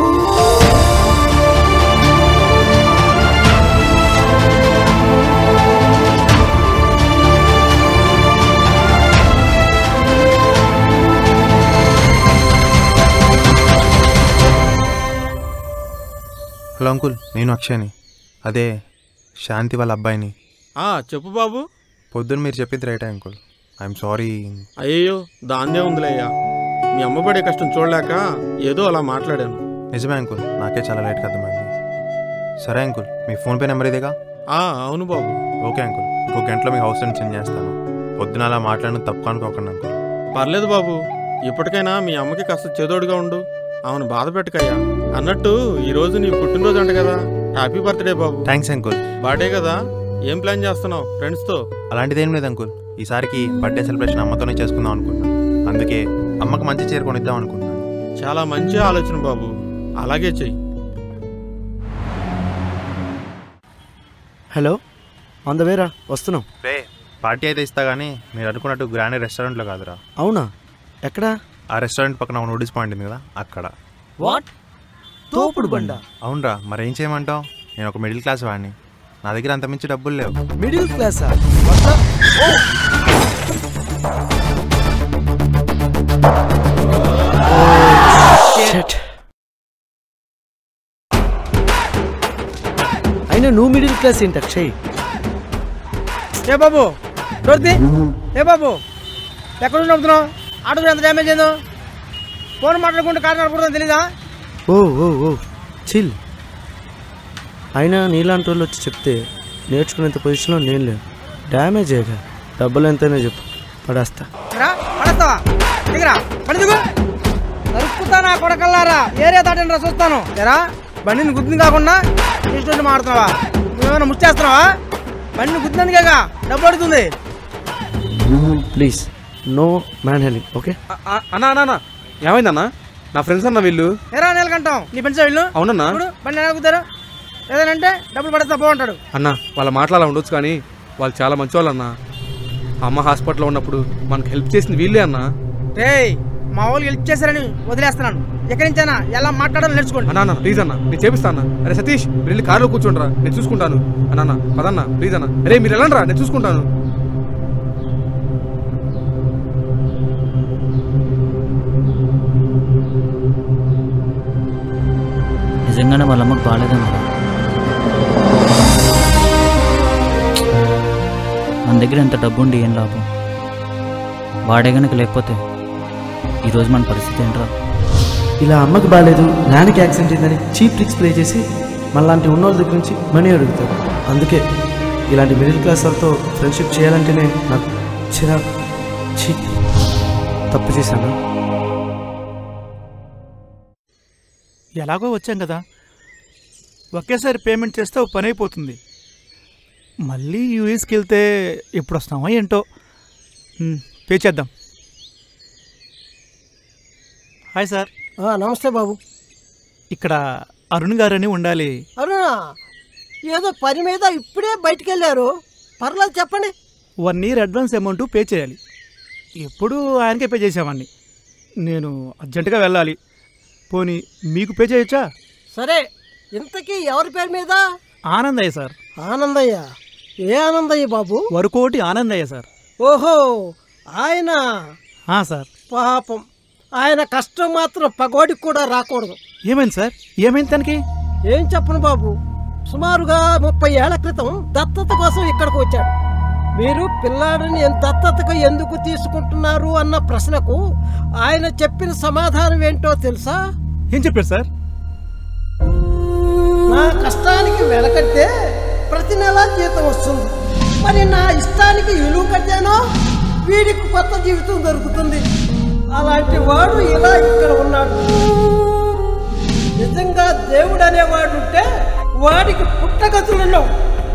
హలో అంకుల్ నేను అక్షయ్ని అదే శాంతి వాళ్ళ అబ్బాయిని ఆ చెప్పు బాబు పొద్దున్న మీరు చెప్పింది రైటే అంకుల్ ఐఎమ్ సారీ అయ్యో దాందే ఉందిలే అయ్యా మీ అమ్మ పడే కష్టం చూడలేక ఏదో అలా మాట్లాడాను నిజమే అంకుల్ నాకే చాలా లేట్గా అర్థమైంది సరే అంకుల్ మీ ఫోన్పే నెంబర్ ఇదేగా ఆ అవును బాబు ఓకే అంకుల్ ఇంకో గంటలో మీ హౌస్ రెంట్ సెండ్ చేస్తాను పొద్దున అలా మాట్లాడిన తప్పు అనుకోకండి అంకుల్ పర్లేదు బాబు ఇప్పటికైనా మీ అమ్మకి కాస్త చేదోడుగా ఉండు ఆమెను బాధ పెట్టకయ్యా అన్నట్టు ఈ రోజు నీ పుట్టినరోజు అంట కదా హ్యాపీ బర్త్డే బాబు థ్యాంక్స్ అంకుల్ బర్త్డే కదా ఏం ప్లాన్ చేస్తున్నావు ఫ్రెండ్స్తో అలాంటిదేం లేదు అంకుల్ ఈసారికి బర్త్డే సెలబ్రేషన్ అమ్మతోనే చేసుకుందాం అనుకున్నాను అందుకే అమ్మకి మంచి చీర కొనిద్దాం అనుకున్నాను చాలా మంచి ఆలోచన బాబు అలాగే చెయ్యి హలో ఆన్ ద వేరా వస్తున్నాం రే పార్టీ అయితే ఇస్తా కానీ మీరు అనుకున్నట్టు గ్రాండ్ రెస్టారెంట్లో కాదురా అవునా ఎక్కడా ఆ రెస్టారెంట్ పక్కన ఒక నూడిల్స్ పాయింట్ ఉంది కదా అక్కడ వాట్ తోపుడు బండ అవునరా మరి ఏం చేయమంటావు నేను ఒక మిడిల్ క్లాస్ వాడిని నా దగ్గర అంత మించి డబ్బులు లేవు మిడిల్ క్లాసా అయినా నువ్వు మిడిల్ క్లాస్ ఏంటి అక్షయ్ ఏ బాబు డోర్తి ఏ బాబు ఎక్కడ నడుపుతున్నావు ఆటో ఎంత డ్యామేజ్ అయిందో ఫోన్ మాట్లాడుకుంటే కారు నడపడం తెలీదా ఓ ఓ ఓ చిల్ అయినా నీలాంటి వాళ్ళు వచ్చి చెప్తే నేర్చుకునేంత పొజిషన్లో నేను లేను డ్యామేజ్ అయ్యగా డబ్బులు ఎంతైనా చెప్పు పడేస్తా రా పడేస్తావా దిగరా పడి దిగు నరుక్కుతా నా కొడకల్లారా ఏరియా దాటిని రా చూస్తాను ఎరా బండిని గుర్తుంది కాకుండా ఇష్టం మాడుతున్నావా నువ్వేమైనా ముచ్చేస్తున్నావా బండిని గుర్తున్నందుకేగా డబ్బు అడుగుతుంది ప్లీజ్ నో మ్యాన్ హెలింగ్ ఓకే అన్నా అన్నా అన్నా ఏమైందన్నా నా ఫ్రెండ్స్ అన్న వీళ్ళు ఎరా నెలకంటాం నీ పెంచా వీళ్ళు అవునన్నా చూడు బండి ఎలా కుతారు ఏదనంటే డబ్బులు పడేస్తా బాగుంటాడు అన్న వాళ్ళ మాటలు అలా ఉండొచ్చు కానీ వాళ్ళు చాలా మంచివాళ్ళు అన్న అమ్మ హాస్పిటల్లో ఉన్నప్పుడు మనకు హెల్ప్ చేసింది వీళ్ళే అన్నా రేయ్ మా వాళ్ళు హెల్ప్ చేశారని వదిలేస్తున్నాను ఎక్కడి నుంచైనా ఎలా మాట్లాడాలో నేర్చుకోండి అన్నా అన్న ప్లీజ్ అన్న నేను చేపిస్తా అన్న అరే సతీష్ మీరు వెళ్ళి కారులో కూర్చోండిరా నేను చూసుకుంటాను అన్న అన్న పదన్న ప్లీజ్ అన్న అరే మీరు వెళ్ళండి రా నేను చూసుకుంటాను నిజంగానే వాళ్ళ అమ్మకు బాగాలేదన్నరా మన దగ్గర ఎంత డబ్బు ఉండి ఏం లాభం వాడే గనక లేకపోతే ఈరోజు మన పరిస్థితి ఏంట్రా ఇలా అమ్మకి బాగాలేదు నాన్నకి యాక్సిడెంట్ అయిందని చీప్ ట్రిక్స్ ప్లే చేసి మనలాంటి ఉన్నోళ్ళ దగ్గర నుంచి మనీ అడుగుతారు అందుకే ఇలాంటి మిడిల్ క్లాస్ వాళ్ళతో ఫ్రెండ్షిప్ చేయాలంటేనే నాకు చిరా చీ తప్పు చేశాను ఎలాగో వచ్చాం కదా ఒకేసారి పేమెంట్ చేస్తే ఓ పని అయిపోతుంది మళ్ళీ యూఎస్కి వెళ్తే ఎప్పుడు వస్తామో ఏంటో ఉమ్, పే చేద్దాం హాయ్ సార్ నమస్తే బాబు ఇక్కడ అరుణ్ గారని ఉండాలి అరుణ ఏదో పని మీద ఇప్పుడే బయటికి వెళ్ళారు పర్లేదు చెప్పండి one year advance amount pay చేయాలి ఎప్పుడు ఆయనకే పే చేసామండి నేను అర్జెంటుగా వెళ్ళాలి పోనీ మీకు పే చేయొచ్చా సరే ఇంతకీ ఎవరి పేరు మీద ఆనందయ్య సార్ ఆనందయ్య ఏ ఆనందయ్య బాబు వరకోటి ఆనందయ్య సార్ ఓహో ఆయన ఆ, సార్ పాపం ఆయన కష్టం మాత్రం పగోడికి కూడా రాకూడదు ఏమైంది సార్ ఏమైంది తనకి ఏం చెప్పను బాబు సుమారుగా ముప్పై ఏళ్ల క్రితం దత్తత కోసం ఇక్కడికి వచ్చాడు మీరు పిల్లాడిని ఎన్- దత్తతకు ఎందుకు తీసుకుంటున్నారు అన్న ప్రశ్నకు ఆయన చెప్పిన సమాధానం ఏంటో తెలుసా ఏం చెప్పారు సార్ నా కష్టానికి వెనకడితే ప్రతి నెల జీతం వస్తుంది మరి నా ఇష్టానికి విలువ కట్టానో వీడికి కొత్త జీవితం దొరుకుతుంది అలాంటి వాడు ఇలా ఇక్కడ ఉన్నాడు నిజంగా దేవుడు అనేవాడు ఉంటే వాడికి పుట్టగతులున్నావు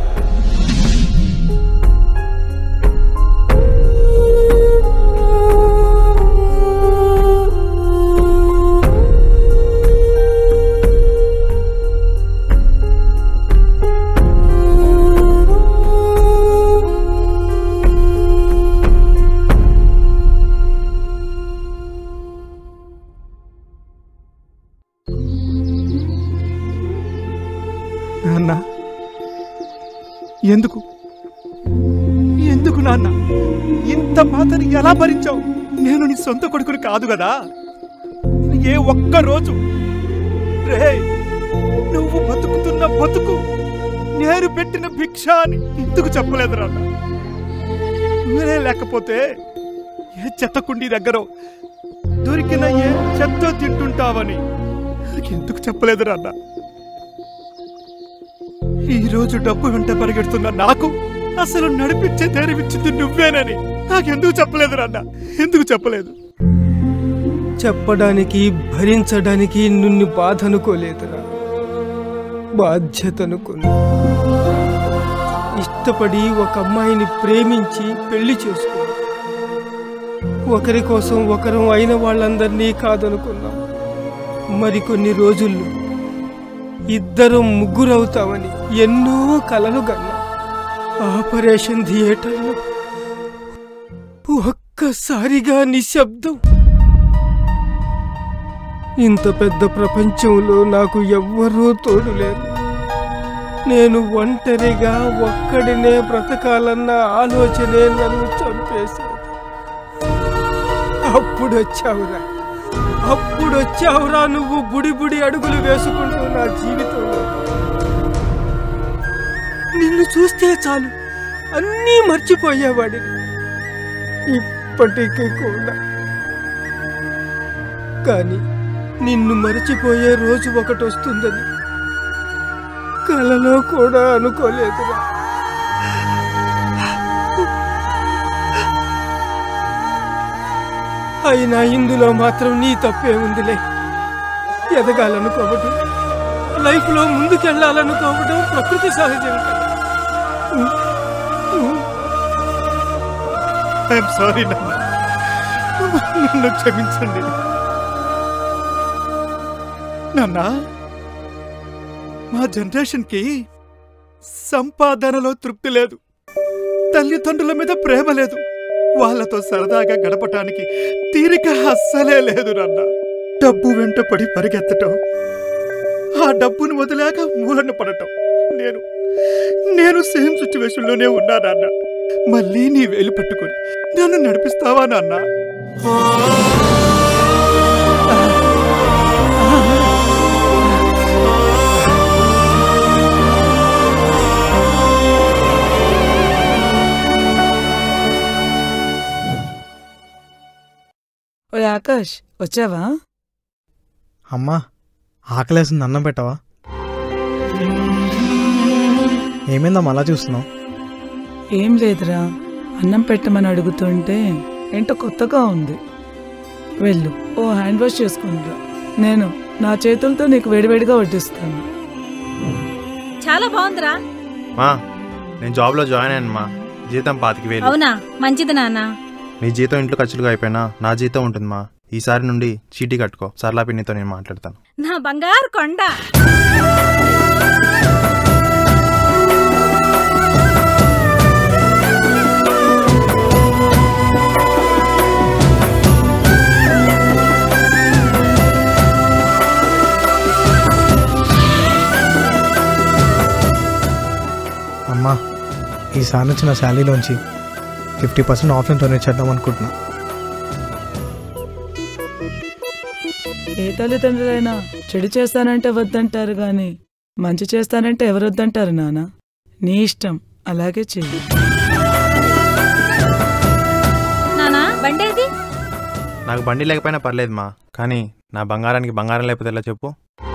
నాన్న ఎందుకు ఎందుకు నాన్న ఇంత బాధని ఎలా భరించావు నేను నీ సొంత కొడుకుని కాదు కదా ఏ ఒక్క రోజు రే నువ్వు బతుకుతున్న బతుకు నేను పెట్టిన భిక్ష అని ఎందుకు చెప్పలేదు నాన్న నువ్వే లేకపోతే ఏ చెత్త కుండీ దగ్గర దొరికిన ఏ చెత్త తింటుంటావని ఎందుకు చెప్పలేదు నాన్న ఈ రోజు డబ్బు వెంట పరిగెడుతున్న నాకు అసలు నడిపించే ధైర్యమిచ్చింది నువ్వేనని నాకెందుకు చెప్పలేదు నాన్న ఎందుకు చెప్పలేదు చెప్పడానికి భరించడానికి నిన్ను బాధ అనుకోలేదురా బాధ్యత అనుకున్నా ఇష్టపడి ఒక అమ్మాయిని ప్రేమించి పెళ్లి చేసుకున్నా ఒకరి కోసం ఒకరం అయిన వాళ్ళందరినీ కాదనుకున్నాం మరికొన్ని రోజుల్లో ఇద్దరం ముగ్గురవుతామని ఎన్నో కలలు కన్నా ఆపరేషన్ థియేటర్లో ఒక్కసారిగా నిశ్శబ్దం ఇంత పెద్ద ప్రపంచంలో నాకు ఎవ్వరూ తోడు లేరు నేను ఒంటరిగా ఒక్కడినే బ్రతకాలన్న ఆలోచనే నన్ను చంపేసేది అప్పుడు వచ్చావురా అప్పుడు వచ్చావురా నువ్వు బుడి బుడి అడుగులు వేసుకుంటూ నా జీవితంలో నిన్ను చూస్తే చాలు అన్నీ మర్చిపోయేవాడిని ఇప్పటికీ కూడా కానీ నిన్ను మర్చిపోయే రోజు ఒకటి వస్తుందని కలలో కూడా అనుకోలేదురా అయినా ఇందులో మాత్రం నీ తప్పే ఉందిలే ఎదగాలనుకోవటం లైఫ్లో ముందుకెళ్ళాలనుకోవటం ప్రకృతి సహజం ఐఎమ్ సారీ నాన్న నన్ను క్షమించండి నాన్న మా జనరేషన్కి సంపాదనలో తృప్తి లేదు తల్లిదండ్రుల మీద ప్రేమ లేదు వాళ్ళతో సరదాగా గడపటానికి తీరిక అస్సలే లేదు నాన్న డబ్బు వెంట పడి పరిగెత్తటం ఆ డబ్బును వదిలేక మూలన పడటం నేను నేను సేమ్ సిచ్యువేషన్లోనే ఉన్నా నాన్న మళ్ళీ నీ వేలు పట్టుకొని నన్ను నడిపిస్తావా నాన్న ఓ ఆకాష్ వచ్చావా అమ్మా ఆకలేసింది అన్నం పెట్టవా ఏమైందమ్మా అలా చూస్తున్నావు ఏం లేదురా అన్నం పెట్టమని అడుగుతుంటే ఏంటో కొత్తగా ఉంది వెళ్ళు ఓ హ్యాండ్ వాష్ చేసుకుంటా నేను నా చేతులతో నీకు వేడివేడిగా వడ్డిస్తాను చాలా బాగుందిరా మా నేను జాబ్లో జాయిన్ అయ్యాను మా జీతం పాతికి వేలు అవునా మంచిది నాన్న నీ జీతం ఇంట్లో ఖర్చులుగా అయిపోయినా నా జీతం ఉంటుంది మా ఈసారి నుండి చీటీ కట్టుకో సర్లా పిన్నితో నేను మాట్లాడతాను నా బంగారు కొండ అమ్మా ఈసారి నుంచి నా శాలరీలోంచి ఫిఫ్టీ పర్సెంట్ ఆఫ్లైన్ డొనేట్ చేద్దాం అనుకుంటున్నా ఏ తల్లిదండ్రులైనా చెడు చేస్తానంటే వద్దంటారు కానీ మంచి చేస్తానంటే ఎవరు వద్దంటారు నాన్న నీ ఇష్టం అలాగే చెయ్యి నానా బండేది నాకు బండి లేకపోయినా పర్లేదు మా కానీ నా బంగారానికి బంగారం లేకపోతే ఎలా చెప్పు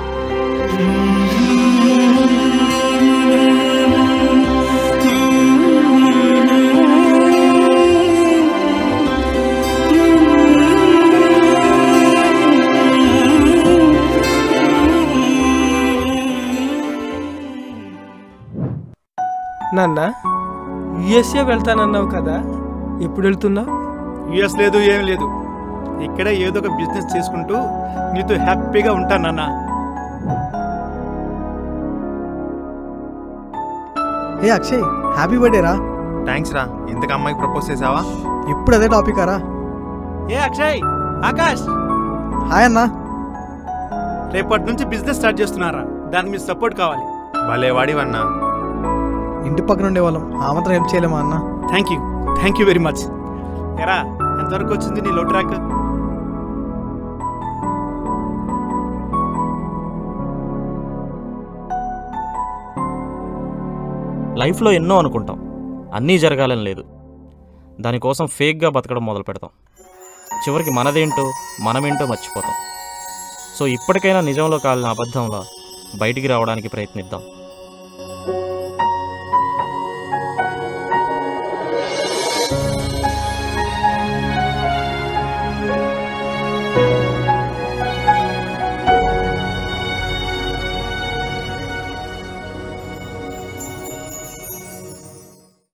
నాన్న యుఎస్ఏ వెళ్తానన్నావు కదా ఎప్పుడు వెళ్తున్నావు యుఎస్ లేదు ఏం లేదు ఇక్కడే ఏదో ఒక బిజినెస్ చేసుకుంటూ నీతో హ్యాపీగా ఉంటానన్నా ఏ అక్షయ్ హ్యాపీ బర్త్డే రా థ్యాంక్స్ రా ఇంతకు అమ్మాయికి ప్రపోజ్ చేసావా ఇప్పుడు అదే టాపిక్ రా ఏ అక్షయ్ ఆకాష్ హాయ్ అన్నా రేపటి నుంచి బిజినెస్ స్టార్ట్ చేస్తున్నారా దానికి మీ సపోర్ట్ కావాలి భలే వాడివన్నా ఇంటి పక్కన ఉండేవాళ్ళం ఆ మాత్రం హెల్ప్ చేయలేమా అన్న thank you thank you very much ఎరా ఎంతవరకు వచ్చింది నీ లో ట్రాక్ లైఫ్లో ఎన్నో అనుకుంటాం అన్నీ జరగాలని లేదు దానికోసం ఫేక్గా బతకడం మొదలు పెడతాం చివరికి మనదేంటో మనమేంటో మర్చిపోతాం సో ఇప్పటికైనా నిజంలో కాలిన అబద్ధంలా బయటికి రావడానికి ప్రయత్నిద్దాం